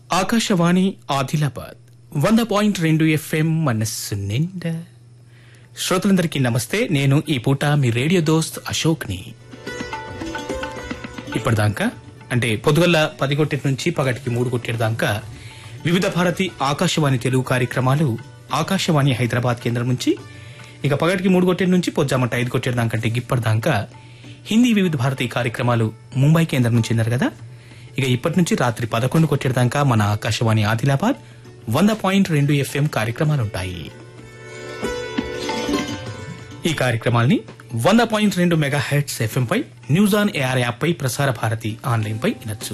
ఆకాశవాణి ఆదిలాబాద్ వంద పాయింట్ రెండు ఎఫ్ఎం మనస్సు నిండా శ్రోతలందరికీ నమస్తే నేను ఈ పూట మీ రేడియో దోస్త్ అశోక్ని ఇప్పటిదాకా అంటే పొద్దుగల్ల పది కొట్టేటి నుంచి పగటికి మూడు కొట్టేటి దాకా వివిధ భారతి ఆకాశవాణి తెలుగు కార్యక్రమాలు ఆకాశవాణి హైదరాబాద్ కేంద్రం నుంచి ఇక పగటికి మూడు కొట్టేటి నుంచి పొద్దుమట ఐదు కొట్టేటి దాకా అంటే ఇప్పటిదాకా హిందీ వివిధ భారతి కార్యక్రమాలు ముంబై కేంద్రం నుంచి విన్నారు కదా ఇక ఇప్పటి నుంచి రాత్రి పదకొండు కొట్టేటి దాకా మన ఆకాశవాణి ఆదిలాబాద్ వంద పాయింట్ రెండు ఎఫ్ఎం కార్యక్రమాలుంటాయి ఈ కార్యక్రమాల్ని వంద పాయింట్ రెండు మెగా హెడ్స్ ఎఫ్ఎం పై న్యూస్ ఆన్ ఏఆర్ యాప్ పై ప్రసార భారతి ఆన్లైన్ పై వినొచ్చు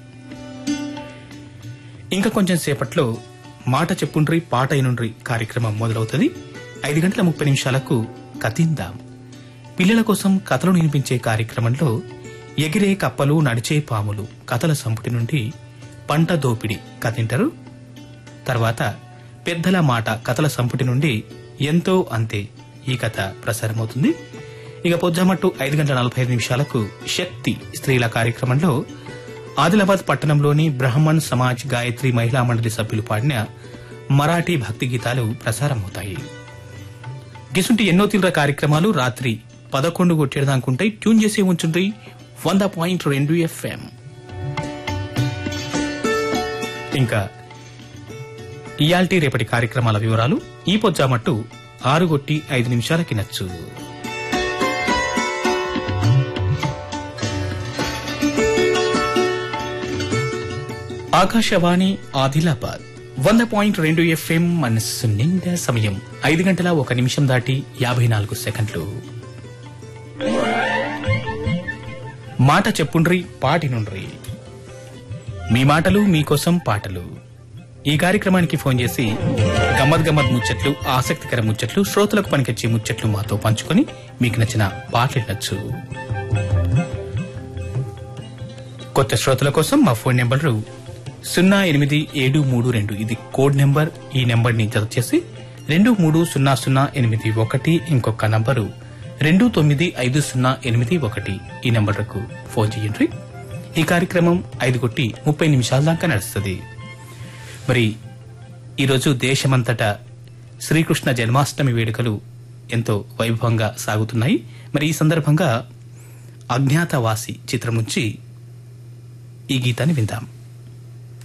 ఇంకా కొంచెం సేపట్లో మాట చెప్పుండ్రి పాట అయినుండ్రి కార్యక్రమం మొదలవుతుంది ఐదు గంటల ముప్పై నిమిషాలకు కతిందాం పిల్లల కోసం కథలు వినిపించే కార్యక్రమంలో ఎగిరే కప్పలు నడిచే పాములు కథల సంపుటి నుండి పంట దోపిడి కథింటారు తర్వాత పెద్దల మాట కథల సంపుటి నుండి ఎంతో అంతే ఈ కథ ప్రసారమవుతుంది ఇక పొద్దుమట్టు ఐదు గంటల నలభై ఐదు నిమిషాలకు శక్తి స్త్రీల కార్యక్రమంలో ఆదిలాబాద్ పట్టణంలోని బ్రహ్మణ్ సమాజ్ గాయత్రి మహిళా మండలి సభ్యులు పాడిన మరాఠీ భక్తి గీతాలు ప్రసారమవుతాయి గిసుంటి ఎన్నో తీవ్ర కార్యక్రమాలు రాత్రి పదకొండు కొట్టేదాకుంటాయి ట్యూన్ చేసి ఉంచుండ్రి వంద పాయింట్ రెండు ఎఫ్ఎం ఇంకా ఇయాల్టీ రేపటి కార్యక్రమాల వివరాలు ఈ పొజ్జామట్టు ఆరు కొట్టి ఐదు నిమిషాలకి నచ్చు ఆకాశవాణి ఆదిలాబాద్ వంద పాయింట్ రెండు ఎఫ్ఎం మనస్సు నిండా సమయం ఐదు గంటల ఒక నిమిషం దాటి యాభై నాలుగు సెకండ్లు మాట చెప్పుండ్రి పాటి నుండ్రి మీ మాటలు మీకోసం పాటలు ఈ కార్యక్రమానికి ఫోన్ చేసి గమ్మత్ గమ్మత్ ముచ్చట్లు ఆసక్తికర ముచ్చట్లు శ్రోతలకు పనికొచ్చే ముచ్చట్లు మాతో పంచుకొని మీకు నచ్చిన పాటలు వినొచ్చు కొత్త శ్రోతల కోసం మా ఫోన్ నెంబర్లు సున్నా ఎనిమిది ఏడు మూడు రెండు ఇది కోడ్ నెంబర్ ఈ నెంబర్ ని జత చేసి రెండు మూడు సున్నా సున్నా ఎనిమిది ఒకటి ఇంకొక నంబరు రెండు తొమ్మిది ఐదు సున్నా ఎనిమిది ఒకటి ఈ నంబర్లకు ఫోన్ చేయండి ఈ కార్యక్రమం ఐదు కొట్టి ముప్పై నిమిషాల దాకా నడుస్తుంది మరి ఈరోజు దేశమంతటా శ్రీకృష్ణ జన్మాష్టమి వేడుకలు ఎంతో వైభవంగా సాగుతున్నాయి మరి ఈ సందర్భంగా అజ్ఞాతవాసి చిత్రం నుంచి ఈ గీతాన్ని విందాం